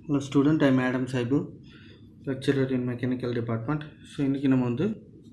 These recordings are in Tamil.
hello student I madam Saibu lecturer in mechanical department so இன்றைக்கி நம்ம வந்து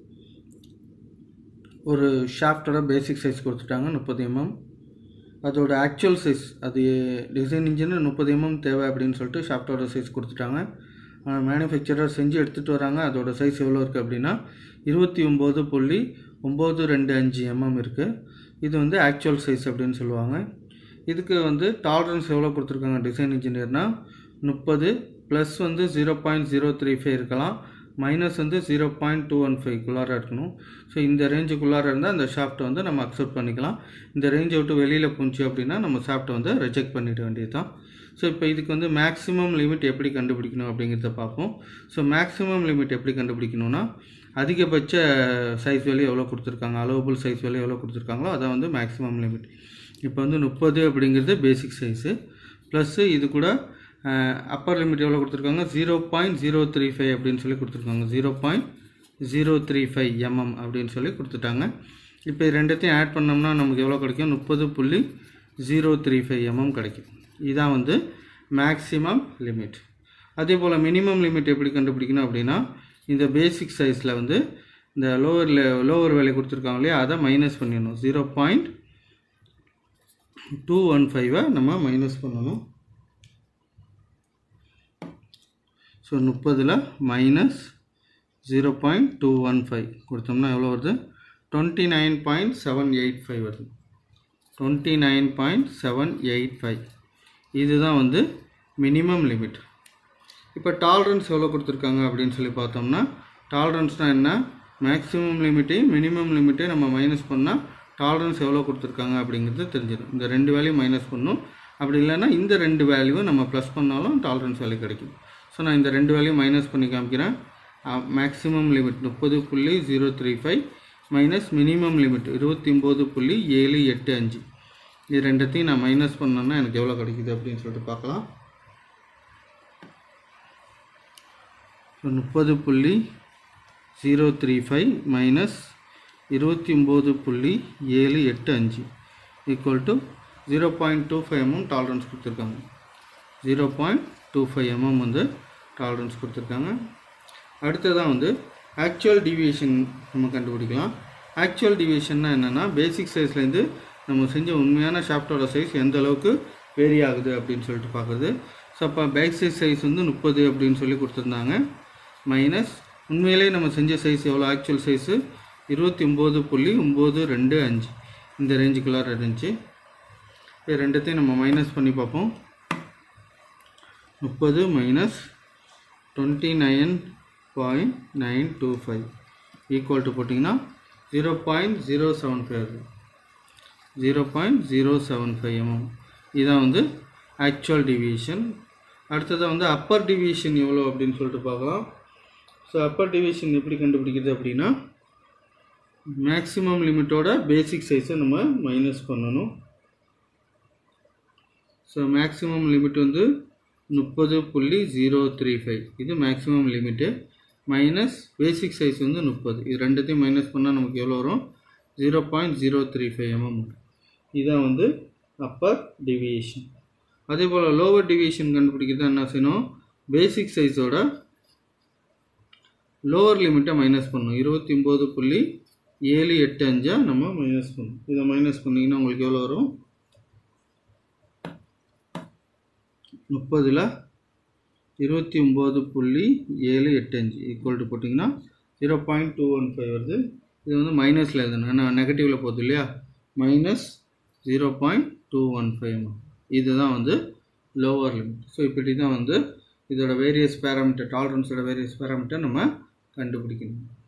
ஒரு ஷாஃப்டோட பேசிக் சைஸ் கொடுத்துட்டாங்க முப்பது எம்எம் அதோட ஆக்சுவல் சைஸ் அது டிசைன் இன்ஜின் முப்பது எம்எம் தேவை அப்படின்னு சொல்லிட்டு ஷாஃப்டோட சைஸ் கொடுத்துட்டாங்க ஆனால் மேனுஃபேக்சரர் செஞ்சு எடுத்துகிட்டு வராங்க அதோட சைஸ் எவ்வளோ இருக்குது அப்படின்னா இருபத்தி ஒம்பது புள்ளி ஒம்பது ரெண்டு அஞ்சு எம்எம் இருக்குது இது வந்து ஆக்சுவல் சைஸ் அப்படின்னு சொல்லுவாங்க இதுக்கு வந்து டாலரன்ஸ் எவ்வளோ கொடுத்துருக்காங்க டிசைன் இன்ஜினியர்னால் முப்பது ப்ளஸ் வந்து zero point zero three five இருக்கலாம் மைனஸ் வந்து ஜீரோ பாயிண்ட் டூ ஒன் ஃபைவ்க்குள்ளார இருக்கணும் ஸோ இந்த ரேஞ்சுக்குள்ளார இருந்தால் அந்த ஷாஃப்ட்டை வந்து நம்ம அக்செப்ட் பண்ணிக்கலாம் இந்த ரேஞ்சை விட்டு வெளியில் போச்சு அப்படின்னா நம்ம ஷாஃப்ட்டை வந்து ரிஜெக்ட் பண்ணிட வேண்டியது தான் ஸோ இப்போ இதுக்கு வந்து மேக்ஸிமம் லிமிட் எப்படி கண்டுபிடிக்கணும் அப்படிங்கிறத பார்ப்போம் ஸோ மேக்ஸிமம் லிமிட் எப்படி கண்டுபிடிக்கணும்னா அதிகபட்ச சைஸ் வேல்யூ எவ்வளோ கொடுத்துருக்காங்க அலோவபிள் சைஸ் வேல்யூ எவ்வளோ கொடுத்துருக்காங்களோ அதான் வந்து மேக்ஸிமம் லிமிட் இப்போ வந்து முப்பது அப்படிங்கிறது பேசிக் சைஸு ப்ளஸ்ஸு இது கூட அப்பர் லிமிட் எவ்வளோ கொடுத்துருக்காங்க zero point zero three five அப்படின்னு சொல்லி கொடுத்துருக்காங்க zero point zero three five mm அப்படின்னு சொல்லி கொடுத்துட்டாங்க இப்போ இது ரெண்டத்தையும் ஆட் பண்ணோம்னா நமக்கு எவ்வளோ கிடைக்கும் முப்பது புள்ளி ஜீரோ த்ரீ ஃபைவ் எம்எம் கிடைக்கும் இதுதான் வந்து மேக்ஸிமம் லிமிட் அதே போல் மினிமம் லிமிட் எப்படி கண்டுபிடிக்கணும் அப்படின்னா இந்த பேசிக் சைஸில் வந்து இந்த லோவர் லோவர் வேலை கொடுத்துருக்காங்க இல்லையா அதை மைனஸ் பண்ணிடணும் ஜீரோ பாயிண்ட் டூ ஒன் ஃபைவை நம்ம மைனஸ் பண்ணணும் ஸோ முப்பதில் minus zero point two one five கொடுத்தோம்னா எவ்வளோ வருது twenty nine point seven eight five வருது twenty nine point seven eight five இதுதான் வந்து மினிமம் லிமிட் இப்போ டாலரன்ஸ் எவ்வளோ கொடுத்துருக்காங்க அப்படின்னு சொல்லி பார்த்தோம்னா டாலரன்ஸ்னால் என்ன மேக்ஸிமம் லிமிட்டையும் மினிமம் லிமிட்டையும் நம்ம மைனஸ் பண்ணால் டாலரன்ஸ் எவ்வளோ கொடுத்துருக்காங்க அப்படிங்கிறது தெரிஞ்சிடும் இந்த ரெண்டு வேல்யூ மைனஸ் பண்ணும் அப்படி இல்லைன்னா இந்த ரெண்டு வேல்யூவும் நம்ம ப்ளஸ் பண்ணாலும் டாலரன்ஸ் வேல்யூ கிடைக்கும் ஸோ நான் இந்த ரெண்டு வேல்யூ மைனஸ் பண்ணி காமிக்கிறேன் மேக்ஸிமம் லிமிட் முப்பது புள்ளி zero three five minus minimum limit இருபத்தி ஒம்பது புள்ளி ஏழு எட்டு அஞ்சு இது ரெண்டத்தையும் நான் மைனஸ் பண்ணோன்னா எனக்கு எவ்வளோ கிடைக்குது அப்படின்னு சொல்லிட்டு பார்க்கலாம் ஸோ முப்பது புள்ளி ஜீரோ த்ரீ ஃபைவ் மைனஸ் இருபத்தி ஒம்பது புள்ளி ஏழு எட்டு அஞ்சு equal to zero point two five M M tolerance கொடுத்துருக்காங்க zero point two five M M வந்து டாலரன்ஸ் கொடுத்துருக்காங்க அடுத்ததான் வந்து ஆக்சுவல் டிவியேஷன் நம்ம கண்டுபிடிக்கலாம் ஆக்சுவல் டிவியேஷன்னா என்னென்னா பேசிக் சைஸ்லேருந்து நம்ம செஞ்ச உண்மையான ஷாஃப்டோட சைஸ் எந்த அளவுக்கு வேரி ஆகுது அப்படின்னு சொல்லிட்டு பார்க்குறது ஸோ அப்போ பேசிக் சைஸ் வந்து முப்பது அப்படின்னு சொல்லி கொடுத்துருந்தாங்க மைனஸ் உண்மையிலேயே நம்ம செஞ்ச சைஸ் எவ்வளோ ஆக்சுவல் சைஸு இருபத்தி ஒம்பது புள்ளி ஒம்பது ரெண்டு அஞ்சு இந்த ரேஞ்சுக்குள்ளார இருந்துச்சு இது ரெண்டுத்தையும் நம்ம மைனஸ் பண்ணி பார்ப்போம் முப்பது minus twenty nine point nine two five equal to போட்டிங்கன்னா zero point zero seven five வருது zero point zero seven five M M இதுதான் வந்து ஆக்சுவல் டிவியேஷன் அடுத்ததாக வந்து அப்பர் டிவியேஷன் எவ்வளோ அப்படின்னு சொல்லிட்டு பார்க்கலாம் ஸோ அப்பர் டிவியேஷன் எப்படி கண்டுபிடிக்கிறது அப்படின்னா மேக்ஸிமம் லிமிட்டோட பேசிக் சைஸை நம்ம மைனஸ் பண்ணணும் ஸோ மேக்ஸிமம் லிமிட் வந்து முப்பது புள்ளி ஜீரோ த்ரீ ஃபைவ் இது maximum limit minus basic size வந்து முப்பது இது ரெண்டுத்தையும் மைனஸ் பண்ணால் நமக்கு எவ்வளோ வரும் zero point zero three five M M இதுதான் வந்து அப்பர் டிவியேஷன் அதே போல் லோவர் டிவியேஷன் கண்டுபிடிக்கிறது என்ன செய்யணும் பேசிக் சைஸோட லோவர் லிமிட்டை மைனஸ் பண்ணணும் இருபத்தி ஒம்பது புள்ளி ஏழு எட்டு அஞ்சா நம்ம மைனஸ் பண்ணணும் இதை மைனஸ் பண்ணிங்கன்னா உங்களுக்கு எவ்வளோ வரும் முப்பதில் இருபத்தி ஒம்பது புள்ளி ஏழு எட்டு அஞ்சு ஈக்குவல் டு போட்டிங்கன்னா zero point two one five வருது இது வந்து மைனஸில் எழுதணும் ஏன்னா நெகட்டிவில் போகுது இல்லையா minus zero point two one five இதுதான் வந்து லோவர் லிமிட் ஸோ இப்படி தான் வந்து இதோட வேரியஸ் பேராமீட்டர் டாலரன்ஸோட வேரியஸ் பேராமீட்டர் நம்ம கண்டுபிடிக்கணும்